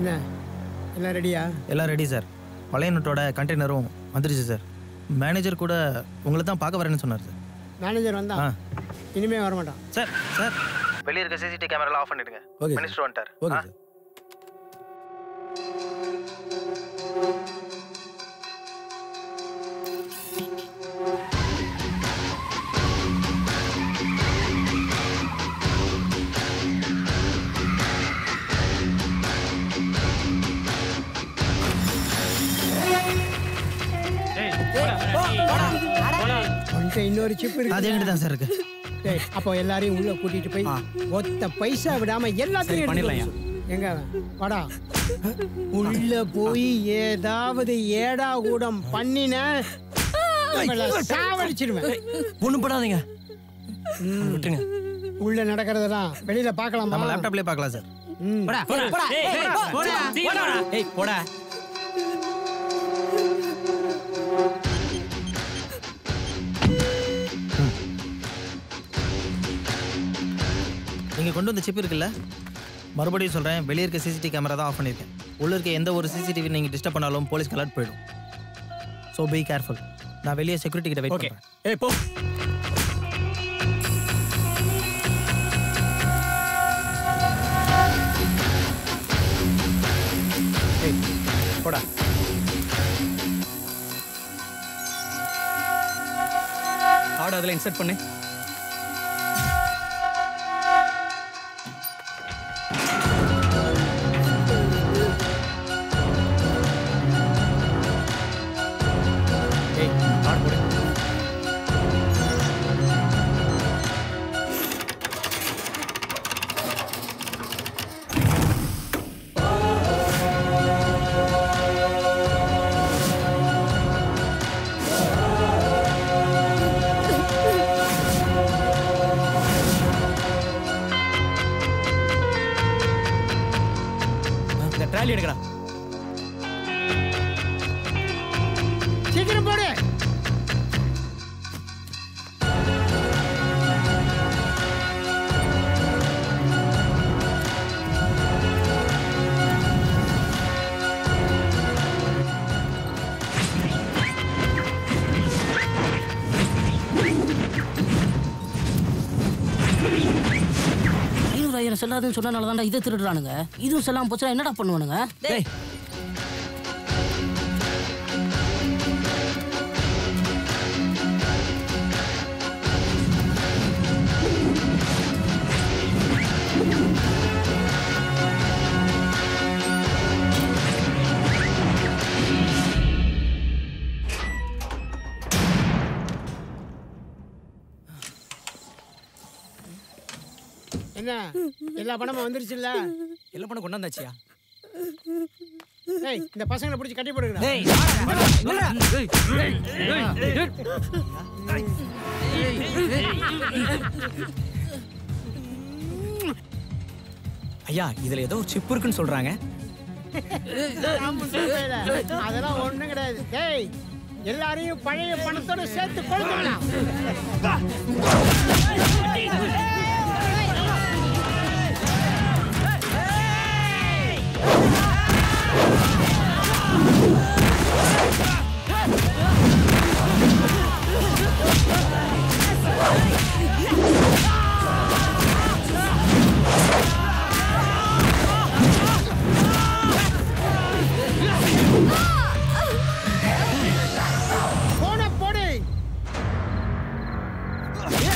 என்ன எல்லாம் ரெடியா எல்லாம் ரெடி சார் பழைய நோட்டோட கண்டெய்னரும் வந்துருச்சு சார் மேனேஜர் கூட உங்களை தான் பார்க்க வரேன்னு சொன்னார் சார் மேனேஜர் வந்தா ஆ இனிமே வர மாட்டான் சார் சார் வெளியே இருக்க சிசிடிவி கேமராலாம் ஆஃப் பண்ணிடுங்க ஓகே மினிஸ்டர் வந்துட்டார் ஓகே ஆ? சார் உன்கிட்ட இன்னொரு சிப் அது இருக்கு எங்கிட்ட தான் சார் இருக்கு டேய், அப்போ எல்லாரையும் உள்ள கூட்டிட்டு போய் ஒத்த பைசா விடாம எல்லாத்தையும் எடுத்துட்டு வர சொல்லு. எங்க அவன்? வாடா உள்ள போய் ஏதாவது ஏடா கூடம் பண்ணின இவளை சாவடிச்சிடுவேன் ஒண்ணும் பண்ணாதீங்க விட்டுருங்க உள்ள நடக்கிறதெல்லாம் வெளியில பார்க்கலாமா நம்ம லேப்டாப்லேயே பார்க்கலாம் சார் ம். ஏய் போடா நீங்கள் கொண்டு வந்த சிப் இருக்குல்ல மறுபடியும் சொல்கிறேன் வெளியே இருக்க சிசிடிவி கேமரா தான் ஆஃப் பண்ணியிருக்கேன் உள்ள இருக்க எந்த ஒரு சிசிடிவி நீங்கள் டிஸ்டர்ப் பண்ணாலும் போலீஸ் அலர்ட் போயிடும் ஸோ பி கேர்ஃபுல் நான் வெளியே செக்யூரிட்டி கிட்ட வெயிட் ஓகே பண்ணுறேன் ஏய் போ ஏய் போடா கார்டு அதில் இன்சர்ட் பண்ணு ஏய் கார்டு போடு இந்த ட்ராலி எடுக்கடா சீக்கிரம் போடு ஐநூறு ஆயிரம் செல்லாதுன்னு சொன்னனால தான்டா இதை திருடுறானுங்க இதுவும் செல்லாம போச்சுன்னா என்னடா பண்ணுவானுங்க டேய் என்ன எல்லா பணமும் வந்துருச்சுல்ல எல்லாம் பண்ண கொண்டாந்தாச்சியா ஏய் இந்த பசங்களை பிடிச்சி கட்டி போடுங்கடா ஐயா இதுல ஏதோ சிப் இருக்குன்னு சொல்றாங்க ஆமா, சொல்றேல. அதெல்லாம் ஒண்ணும் கிடையாது டேய் எல்லாரையும் பழைய பணத்தோட சேர்த்து கொடுத்துக்கலாம் போன போடு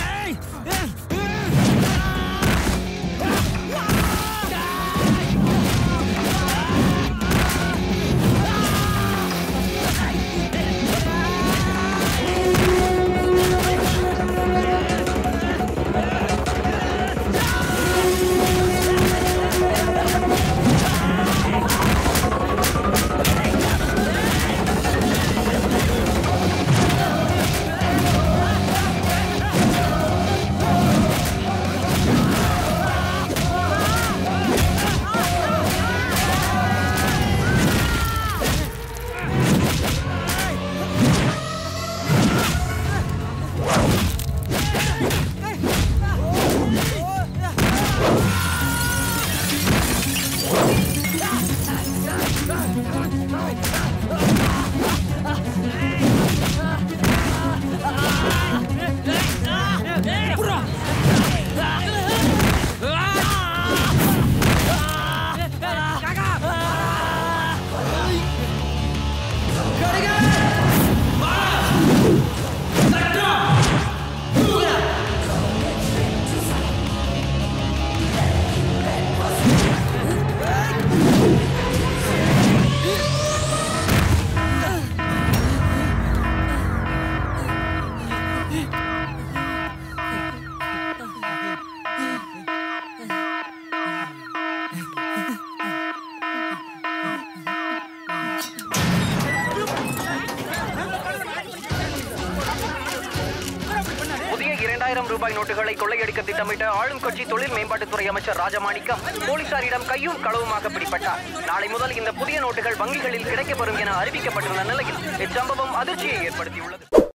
இரண்டாயிரம் ரூபாய் நோட்டுகளை கொள்ளையடிக்க திட்டமிட்ட ஆளும் கட்சி தொழில் மேம்பாட்டுத்துறை அமைச்சர் ராஜமாணிக்கம் போலீசாரிடம் கையும் களவுமாக பிடிபட்டார் நாளை முதல் இந்த புதிய நோட்டுகள் வங்கிகளில் கிடைக்கப்பெறும் என அறிவிக்கப்பட்டுள்ள நிலையில் இச்சம்பவம் அதிர்ச்சியை ஏற்படுத்தியுள்ளது